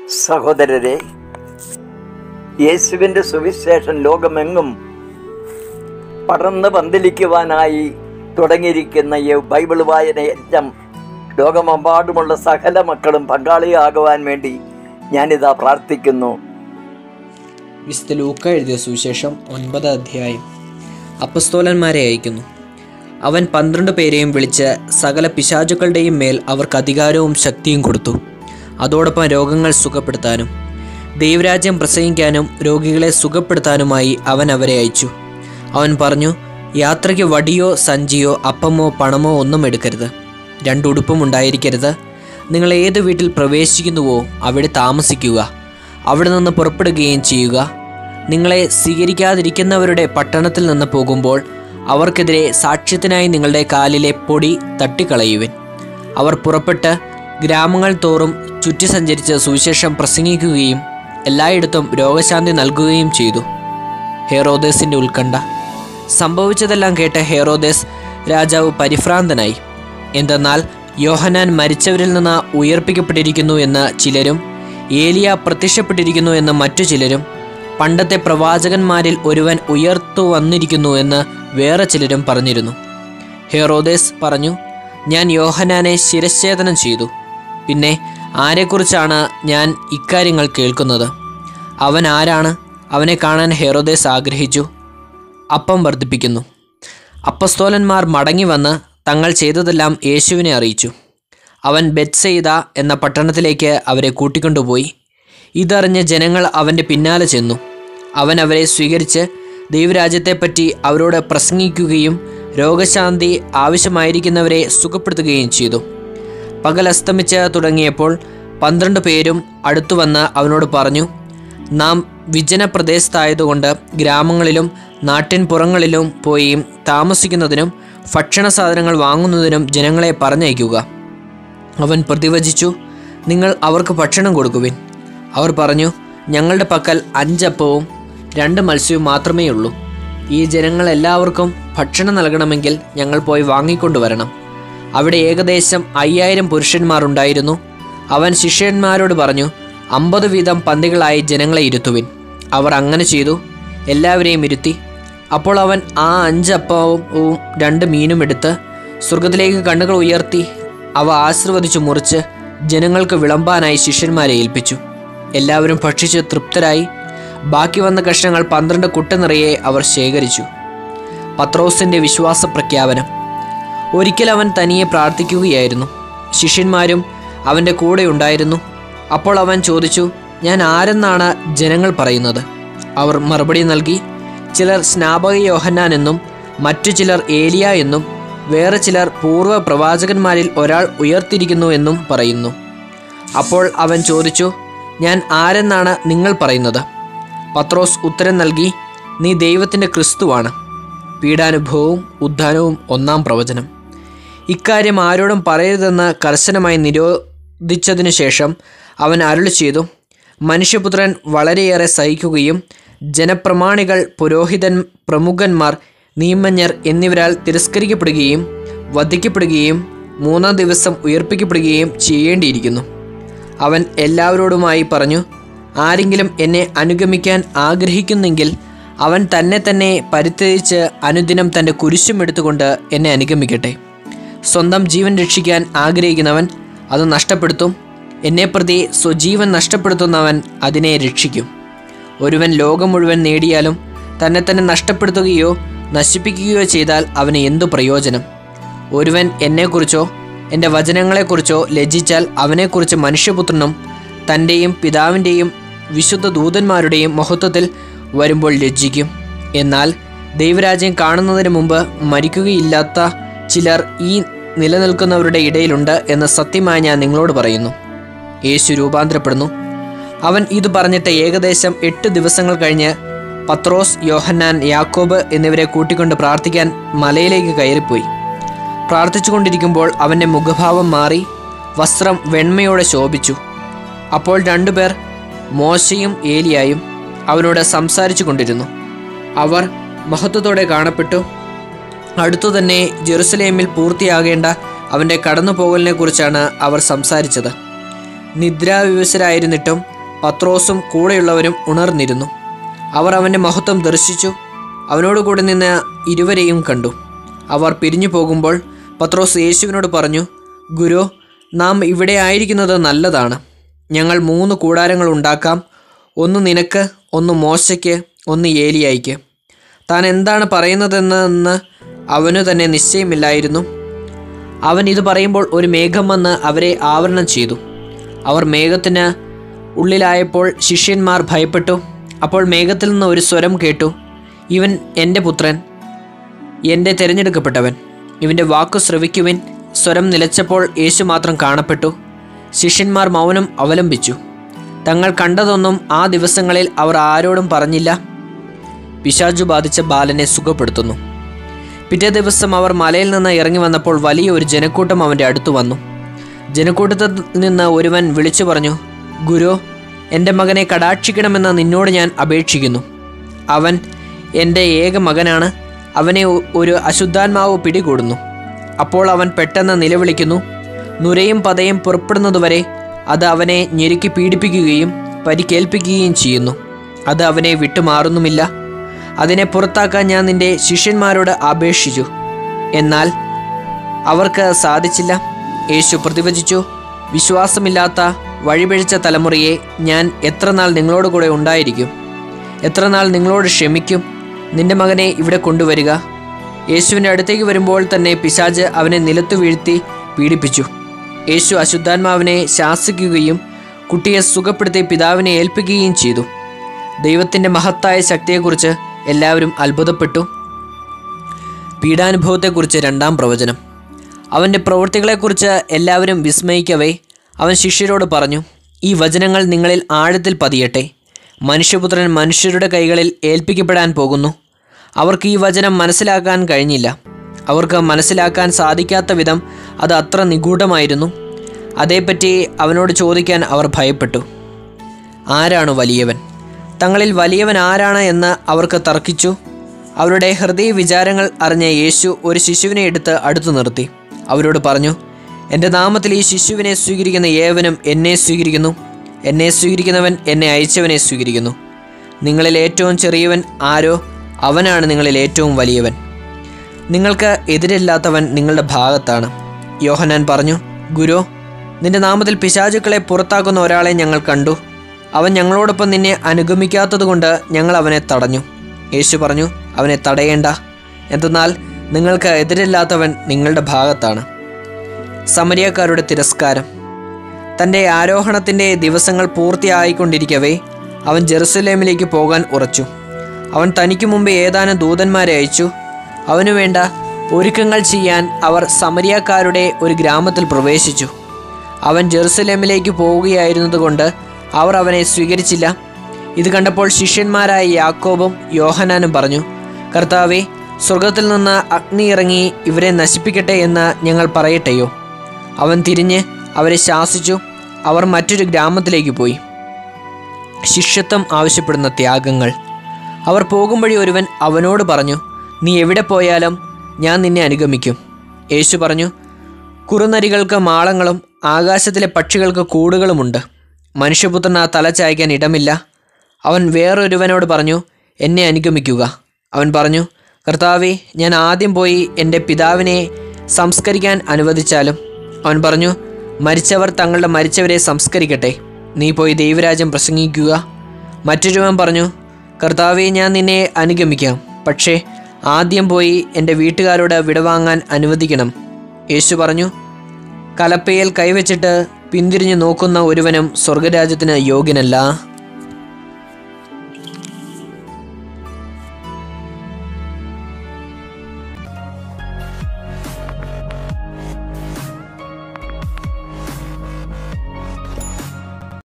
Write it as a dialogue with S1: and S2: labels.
S1: സഹോദരരെ യേശുവിൻ്റെ സുവിശേഷം ലോകമെങ്ങും പടർന്ന് പന്തലിക്കുവാനായി തുടങ്ങിയിരിക്കുന്ന ഈ ബൈബിൾ വായനയറ്റം ലോകമെമ്പാടുമുള്ള സകല മക്കളും പങ്കാളിയാകുവാൻ വേണ്ടി ഞാനിതാ പ്രാർത്ഥിക്കുന്നു
S2: വിശുദ്ധ ലൂക്ക എഴുതിയ സുവിശേഷം ഒൻപത് അധ്യായം അപ്പസ്തോലന്മാരെ അയക്കുന്നു അവൻ പന്ത്രണ്ട് പേരെയും വിളിച്ച് സകല പിശാചുക്കളുടെയും മേൽ അവർക്ക് അധികാരവും ശക്തിയും കൊടുത്തു അതോടൊപ്പം രോഗങ്ങൾ സുഖപ്പെടുത്താനും ദൈവരാജ്യം പ്രസംഗിക്കാനും രോഗികളെ സുഖപ്പെടുത്താനുമായി അവൻ അവരെ അയച്ചു അവൻ പറഞ്ഞു യാത്രയ്ക്ക് വടിയോ സഞ്ചിയോ അപ്പമോ പണമോ ഒന്നും എടുക്കരുത് രണ്ടുടുപ്പും ഉണ്ടായിരിക്കരുത് നിങ്ങൾ ഏത് വീട്ടിൽ പ്രവേശിക്കുന്നുവോ അവിടെ താമസിക്കുക അവിടെ നിന്ന് പുറപ്പെടുകയും ചെയ്യുക നിങ്ങളെ സ്വീകരിക്കാതിരിക്കുന്നവരുടെ പട്ടണത്തിൽ നിന്ന് പോകുമ്പോൾ അവർക്കെതിരെ സാക്ഷ്യത്തിനായി നിങ്ങളുടെ കാലിലെ പൊടി തട്ടിക്കളയുവിൻ അവർ പുറപ്പെട്ട് ഗ്രാമങ്ങൾ തോറും ചുറ്റി സഞ്ചരിച്ച് സുവിശേഷം പ്രസംഗിക്കുകയും എല്ലായിടത്തും രോഗശാന്തി നൽകുകയും ചെയ്തു ഹെറോദേസിൻ്റെ ഉത്കണ്ഠ സംഭവിച്ചതെല്ലാം കേട്ട ഹെറോദേസ് രാജാവ് പരിഭ്രാന്തനായി എന്തെന്നാൽ യോഹനാൻ മരിച്ചവരിൽ നിന്ന് ഉയർപ്പിക്കപ്പെട്ടിരിക്കുന്നു എന്ന് ചിലരും ഏലിയ പ്രത്യക്ഷപ്പെട്ടിരിക്കുന്നു എന്ന് മറ്റു ചിലരും പണ്ടത്തെ പ്രവാചകന്മാരിൽ ഒരുവൻ ഉയർത്തു വന്നിരിക്കുന്നു എന്ന് വേറെ ചിലരും പറഞ്ഞിരുന്നു ഹെറോദേസ് പറഞ്ഞു ഞാൻ യോഹനാനെ ശിരച്ഛേദനം ചെയ്തു പിന്നെ ആരെക്കുറിച്ചാണ് ഞാൻ ഇക്കാര്യങ്ങൾ കേൾക്കുന്നത് അവൻ ആരാണ് അവനെ കാണാൻ ഹെറോദേസ് ആഗ്രഹിച്ചു അപ്പം വർദ്ധിപ്പിക്കുന്നു അപ്പസ്തോലന്മാർ മടങ്ങി വന്ന് തങ്ങൾ ചെയ്തതെല്ലാം യേശുവിനെ അറിയിച്ചു അവൻ ബെത്സെയ്ത എന്ന പട്ടണത്തിലേക്ക് അവരെ കൂട്ടിക്കൊണ്ടുപോയി ഇതറിഞ്ഞ് ജനങ്ങൾ അവൻ്റെ പിന്നാലെ ചെന്നു അവൻ അവരെ സ്വീകരിച്ച് ദൈവരാജ്യത്തെപ്പറ്റി അവരോട് പ്രസംഗിക്കുകയും രോഗശാന്തി ആവശ്യമായിരിക്കുന്നവരെ സുഖപ്പെടുത്തുകയും ചെയ്തു പകൽ അസ്തമിച്ച് തുടങ്ങിയപ്പോൾ പന്ത്രണ്ട് പേരും അടുത്തു വന്ന് അവനോട് പറഞ്ഞു നാം വിജന പ്രദേശത്തായതുകൊണ്ട് ഗ്രാമങ്ങളിലും നാട്ടിൻ പുറങ്ങളിലും പോയി താമസിക്കുന്നതിനും ഭക്ഷണ സാധനങ്ങൾ വാങ്ങുന്നതിനും ജനങ്ങളെ പറഞ്ഞയക്കുക അവൻ പ്രതിവചിച്ചു നിങ്ങൾ അവർക്ക് ഭക്ഷണം കൊടുക്കുവിൻ അവർ പറഞ്ഞു ഞങ്ങളുടെ പക്കൽ അഞ്ചപ്പവും രണ്ട് മത്സ്യവും മാത്രമേ ഉള്ളൂ ഈ ജനങ്ങൾ എല്ലാവർക്കും ഭക്ഷണം നൽകണമെങ്കിൽ ഞങ്ങൾ പോയി വാങ്ങിക്കൊണ്ടുവരണം അവിടെ ഏകദേശം അയ്യായിരം പുരുഷന്മാർ ഉണ്ടായിരുന്നു അവൻ ശിഷ്യന്മാരോട് പറഞ്ഞു അമ്പത് വീതം പന്തികളായി ജനങ്ങളെ ഇരുത്തുവിൻ അവർ അങ്ങനെ ചെയ്തു എല്ലാവരെയും ഇരുത്തി അപ്പോൾ അവൻ ആ അഞ്ചപ്പവും രണ്ട് മീനും എടുത്ത് സ്വർഗത്തിലേക്ക് കണ്ണുകൾ ഉയർത്തി അവ ആശീർവദിച്ചു മുറിച്ച് ജനങ്ങൾക്ക് വിളമ്പാനായി ശിഷ്യന്മാരെ ഏൽപ്പിച്ചു എല്ലാവരും ഭക്ഷിച്ച് തൃപ്തരായി ബാക്കി വന്ന കഷ്ണങ്ങൾ പന്ത്രണ്ട് കുട്ട നിറയെ അവർ ശേഖരിച്ചു പത്രോസിൻ്റെ വിശ്വാസ പ്രഖ്യാപനം ഒരിക്കൽ അവൻ തനിയെ പ്രാർത്ഥിക്കുകയായിരുന്നു ശിഷ്യന്മാരും അവൻ്റെ കൂടെ ഉണ്ടായിരുന്നു അപ്പോൾ അവൻ ചോദിച്ചു ഞാൻ ആരെന്നാണ് ജനങ്ങൾ പറയുന്നത് അവർ മറുപടി നൽകി ചിലർ സ്നാപക യോഹന്നാൻ എന്നും മറ്റു ചിലർ ഏലിയ എന്നും വേറെ ചിലർ പൂർവ്വ പ്രവാചകന്മാരിൽ ഒരാൾ ഉയർത്തിരിക്കുന്നു എന്നും പറയുന്നു അപ്പോൾ അവൻ ചോദിച്ചു ഞാൻ ആരെന്നാണ് നിങ്ങൾ പറയുന്നത് പത്രോസ് ഉത്തരം നൽകി നീ ദൈവത്തിൻ്റെ ക്രിസ്തുവാണ് പീഡാനുഭവവും ഉദ്ധാനവും ഒന്നാം പ്രവചനം ഇക്കാര്യം ആരോടും പറയരുതെന്ന് കർശനമായി നിരോധിച്ചതിനു ശേഷം അവൻ അരുളി ചെയ്തു മനുഷ്യപുത്രൻ വളരെയേറെ സഹിക്കുകയും ജനപ്രമാണികൾ പുരോഹിതൻ പ്രമുഖന്മാർ നിയമജ്ഞർ എന്നിവരാൽ തിരസ്കരിക്കപ്പെടുകയും വധിക്കപ്പെടുകയും മൂന്നാം ദിവസം ഉയർപ്പിക്കപ്പെടുകയും ചെയ്യേണ്ടിയിരിക്കുന്നു അവൻ എല്ലാവരോടുമായി പറഞ്ഞു ആരെങ്കിലും എന്നെ അനുഗമിക്കാൻ ആഗ്രഹിക്കുന്നെങ്കിൽ അവൻ തന്നെ തന്നെ പരിത്യജിച്ച് അനുദിനം തൻ്റെ കുരിശും എടുത്തുകൊണ്ട് എന്നെ അനുഗമിക്കട്ടെ സ്വന്തം ജീവൻ രക്ഷിക്കാൻ ആഗ്രഹിക്കുന്നവൻ അത് നഷ്ടപ്പെടുത്തും എന്നെ പ്രതി സ്വജീവൻ നഷ്ടപ്പെടുത്തുന്നവൻ അതിനെ രക്ഷിക്കും ഒരുവൻ ലോകം മുഴുവൻ നേടിയാലും തന്നെ തന്നെ നഷ്ടപ്പെടുത്തുകയോ നശിപ്പിക്കുകയോ ചെയ്താൽ അവന് എന്തു പ്രയോജനം ഒരുവൻ എന്നെക്കുറിച്ചോ എൻ്റെ വചനങ്ങളെക്കുറിച്ചോ ലജ്ജിച്ചാൽ അവനെക്കുറിച്ച് മനുഷ്യപുത്രനും തൻ്റെയും പിതാവിൻ്റെയും വിശുദ്ധ ദൂതന്മാരുടെയും മഹത്വത്തിൽ വരുമ്പോൾ ലജ്ജിക്കും എന്നാൽ ദൈവരാജ്യം കാണുന്നതിന് മുമ്പ് മരിക്കുകയില്ലാത്ത ചിലർ ഈ നിലനിൽക്കുന്നവരുടെ ഇടയിലുണ്ട് എന്ന് സത്യമായി ഞാൻ നിങ്ങളോട് പറയുന്നു യേശു രൂപാന്തരപ്പെടുന്നു അവൻ ഇത് പറഞ്ഞിട്ട് ഏകദേശം എട്ട് ദിവസങ്ങൾ കഴിഞ്ഞ് പത്രോസ് യോഹന്നാൻ യാക്കോബ് എന്നിവരെ കൂട്ടിക്കൊണ്ട് പ്രാർത്ഥിക്കാൻ മലയിലേക്ക് കയറിപ്പോയി പ്രാർത്ഥിച്ചുകൊണ്ടിരിക്കുമ്പോൾ അവൻ്റെ മുഖഭാവം മാറി വസ്ത്രം വെണ്മയോടെ ശോഭിച്ചു അപ്പോൾ രണ്ടുപേർ മോശയും ഏലിയായും അവനോട് സംസാരിച്ചു കൊണ്ടിരുന്നു അവർ മഹത്വത്തോടെ കാണപ്പെട്ടു അടുത്തു തന്നെ ജെറുസലേമിൽ പൂർത്തിയാകേണ്ട അവൻ്റെ കടന്നുപോകലിനെ കുറിച്ചാണ് അവർ സംസാരിച്ചത് നിദ്രാവിവശരായിരുന്നിട്ടും പത്രോസും കൂടെയുള്ളവരും ഉണർന്നിരുന്നു അവർ അവൻ്റെ മഹത്വം ദർശിച്ചു അവനോടുകൂടെ നിന്ന് ഇരുവരെയും കണ്ടു അവർ പിരിഞ്ഞു പോകുമ്പോൾ പത്രോസ് യേശുവിനോട് പറഞ്ഞു ഗുരു നാം ഇവിടെ ആയിരിക്കുന്നത് നല്ലതാണ് ഞങ്ങൾ മൂന്ന് കൂടാരങ്ങൾ ഉണ്ടാക്കാം ഒന്ന് നിനക്ക് ഒന്ന് മോശയ്ക്ക് ഒന്ന് ഏലിയായിക്ക് താൻ എന്താണ് പറയുന്നതെന്ന് അവനു തന്നെ നിശ്ചയമില്ലായിരുന്നു അവൻ ഇത് പറയുമ്പോൾ ഒരു മേഘം വന്ന് അവരെ ആവരണം ചെയ്തു അവർ മേഘത്തിന് ഉള്ളിലായപ്പോൾ ശിഷ്യന്മാർ ഭയപ്പെട്ടു അപ്പോൾ മേഘത്തിൽ നിന്ന് ഒരു സ്വരം കേട്ടു ഇവൻ എൻ്റെ പുത്രൻ എൻ്റെ തിരഞ്ഞെടുക്കപ്പെട്ടവൻ ഇവൻ്റെ വാക്കു ശ്രവിക്കുവിൻ സ്വരം നിലച്ചപ്പോൾ യേശു മാത്രം കാണപ്പെട്ടു ശിഷ്യന്മാർ മൗനം അവലംബിച്ചു തങ്ങൾ കണ്ടതൊന്നും ആ ദിവസങ്ങളിൽ അവർ ആരോടും പറഞ്ഞില്ല പിശാചു ബാധിച്ച ബാലനെ സുഖപ്പെടുത്തുന്നു പിറ്റേ ദിവസം അവർ മലയിൽ നിന്ന് ഇറങ്ങി വന്നപ്പോൾ വലിയ ഒരു ജനക്കൂട്ടം അവൻ്റെ അടുത്തു വന്നു ജനക്കൂട്ടത്തിൽ നിന്ന് ഒരുവൻ വിളിച്ചു പറഞ്ഞു ഗുരു എൻ്റെ മകനെ കടാക്ഷിക്കണമെന്ന് നിന്നോട് ഞാൻ അപേക്ഷിക്കുന്നു അവൻ എൻ്റെ ഏക മകനാണ് അവനെ ഒ- ഒരു അശുദ്ധാത്മാവ് പിടികൂടുന്നു അപ്പോൾ അവൻ പെട്ടെന്ന് നിലവിളിക്കുന്നു നുരയും പതയും പുറപ്പെടുന്നതുവരെ അത് അവനെ ഞെരുക്കി പീഡിപ്പിക്കുകയും പരിക്കേൽപ്പിക്കുകയും ചെയ്യുന്നു അത് അവനെ വിട്ടുമാറുന്നുമില്ല അതിനെ പുറത്താക്കാൻ ഞാൻ നിന്റെ ശിഷ്യന്മാരോട് അപേക്ഷിച്ചു എന്നാൽ അവർക്ക് സാധിച്ചില്ല യേശു പ്രതിവചിച്ചു വിശ്വാസമില്ലാത്ത വഴിപിഴച്ച തലമുറയെ ഞാൻ എത്ര നാൾ നിങ്ങളോട് കൂടെ ഉണ്ടായിരിക്കും എത്ര നാൾ നിങ്ങളോട് ക്ഷമിക്കും നിന്റെ മകനെ ഇവിടെ കൊണ്ടുവരിക യേശുവിൻ്റെ അടുത്തേക്ക് വരുമ്പോൾ തന്നെ പിശാജ് അവനെ നിലത്തു വീഴ്ത്തി പീഡിപ്പിച്ചു യേശു അശുദ്ധാത്മാവിനെ ശാസിക്കുകയും കുട്ടിയെ സുഖപ്പെടുത്തി പിതാവിനെ ഏൽപ്പിക്കുകയും ചെയ്തു ദൈവത്തിൻ്റെ മഹത്തായ ശക്തിയെക്കുറിച്ച് എല്ലാവരും അത്ഭുതപ്പെട്ടു പീഡാനുഭവത്തെക്കുറിച്ച് രണ്ടാം പ്രവചനം അവൻ്റെ പ്രവൃത്തികളെക്കുറിച്ച് എല്ലാവരും വിസ്മയിക്കവേ അവൻ ശിഷ്യരോട് പറഞ്ഞു ഈ വചനങ്ങൾ നിങ്ങളിൽ ആഴത്തിൽ പതിയട്ടെ മനുഷ്യപുത്രൻ മനുഷ്യരുടെ കൈകളിൽ ഏൽപ്പിക്കപ്പെടാൻ പോകുന്നു അവർക്ക് ഈ വചനം മനസ്സിലാക്കാൻ കഴിഞ്ഞില്ല അവർക്ക് മനസ്സിലാക്കാൻ സാധിക്കാത്ത വിധം അത് അത്ര നിഗൂഢമായിരുന്നു അതേപ്പറ്റി അവനോട് ചോദിക്കാൻ അവർ ഭയപ്പെട്ടു ആരാണ് വലിയവൻ തങ്ങളിൽ വലിയവൻ ആരാണ് എന്ന് അവർക്ക് തർക്കിച്ചു അവരുടെ ഹൃദയ വിചാരങ്ങൾ അറിഞ്ഞ യേശു ഒരു ശിശുവിനെ എടുത്ത് അടുത്തു നിർത്തി അവരോട് പറഞ്ഞു എൻ്റെ നാമത്തിൽ ഈ ശിശുവിനെ സ്വീകരിക്കുന്ന ഏവനും എന്നെ സ്വീകരിക്കുന്നു എന്നെ സ്വീകരിക്കുന്നവൻ എന്നെ അയച്ചവനെ സ്വീകരിക്കുന്നു നിങ്ങളിൽ ഏറ്റവും ചെറിയവൻ ആരോ അവനാണ് നിങ്ങളിൽ ഏറ്റവും വലിയവൻ നിങ്ങൾക്ക് എതിരില്ലാത്തവൻ നിങ്ങളുടെ ഭാഗത്താണ് യോഹനാൻ പറഞ്ഞു ഗുരു നിന്റെ നാമത്തിൽ പിശാചുക്കളെ പുറത്താക്കുന്ന ഒരാളെ ഞങ്ങൾ കണ്ടു അവൻ ഞങ്ങളോടൊപ്പം നിന്നെ അനുഗമിക്കാത്തതുകൊണ്ട് ഞങ്ങൾ അവനെ തടഞ്ഞു യേശു പറഞ്ഞു അവനെ തടയേണ്ട എന്തെന്നാൽ നിങ്ങൾക്ക് എതിരില്ലാത്തവൻ നിങ്ങളുടെ ഭാഗത്താണ് സമരിയക്കാരുടെ തിരസ്കാരം തൻ്റെ ആരോഹണത്തിൻ്റെ ദിവസങ്ങൾ പൂർത്തിയായിക്കൊണ്ടിരിക്കവേ അവൻ ജെറുസലേമിലേക്ക് പോകാൻ ഉറച്ചു അവൻ തനിക്ക് മുമ്പ് ഏതാനും ദൂതന്മാരെ അയച്ചു അവനു വേണ്ട ഒരുക്കങ്ങൾ ചെയ്യാൻ അവർ സമരിയക്കാരുടെ ഒരു ഗ്രാമത്തിൽ പ്രവേശിച്ചു അവൻ ജെറുസലേമിലേക്ക് പോവുകയായിരുന്നതുകൊണ്ട് അവർ അവനെ സ്വീകരിച്ചില്ല ഇത് കണ്ടപ്പോൾ ശിഷ്യന്മാരായ യാക്കോബും യോഹനാനും പറഞ്ഞു കർത്താവെ സ്വർഗത്തിൽ നിന്ന് അഗ്നി ഇറങ്ങി ഇവരെ നശിപ്പിക്കട്ടെ എന്ന് ഞങ്ങൾ പറയട്ടെയോ അവൻ തിരിഞ്ഞ് അവരെ ശാസിച്ചു അവർ മറ്റൊരു ഗ്രാമത്തിലേക്ക് പോയി ശിഷ്യത്വം ആവശ്യപ്പെടുന്ന ത്യാഗങ്ങൾ അവർ പോകും വഴി ഒരുവൻ അവനോട് പറഞ്ഞു നീ എവിടെ പോയാലും ഞാൻ നിന്നെ അനുഗമിക്കും യേശു പറഞ്ഞു കുറുനരികൾക്ക് മാളങ്ങളും ആകാശത്തിലെ പക്ഷികൾക്ക് കൂടുകളുമുണ്ട് മനുഷ്യപുത്രന് ആ തല ചായ്ക്കാൻ ഇടമില്ല അവൻ വേറൊരുവനോട് പറഞ്ഞു എന്നെ അനുഗമിക്കുക അവൻ പറഞ്ഞു കർത്താവെ ഞാൻ ആദ്യം പോയി എൻ്റെ പിതാവിനെ സംസ്കരിക്കാൻ അനുവദിച്ചാലും അവൻ പറഞ്ഞു മരിച്ചവർ തങ്ങളുടെ മരിച്ചവരെ സംസ്കരിക്കട്ടെ നീ പോയി ദൈവരാജ്യം പ്രസംഗിക്കുക മറ്റൊരുവൻ പറഞ്ഞു കർത്താവെ ഞാൻ നിന്നെ അനുഗമിക്കാം പക്ഷേ ആദ്യം പോയി എൻ്റെ വീട്ടുകാരോട് വിടവാങ്ങാൻ അനുവദിക്കണം യേശു പറഞ്ഞു കലപ്പയിൽ കൈവച്ചിട്ട് പിന്തിരിഞ്ഞു നോക്കുന്ന ഒരുവനും സ്വർഗരാജ്യത്തിന് യോഗ്യനല്ല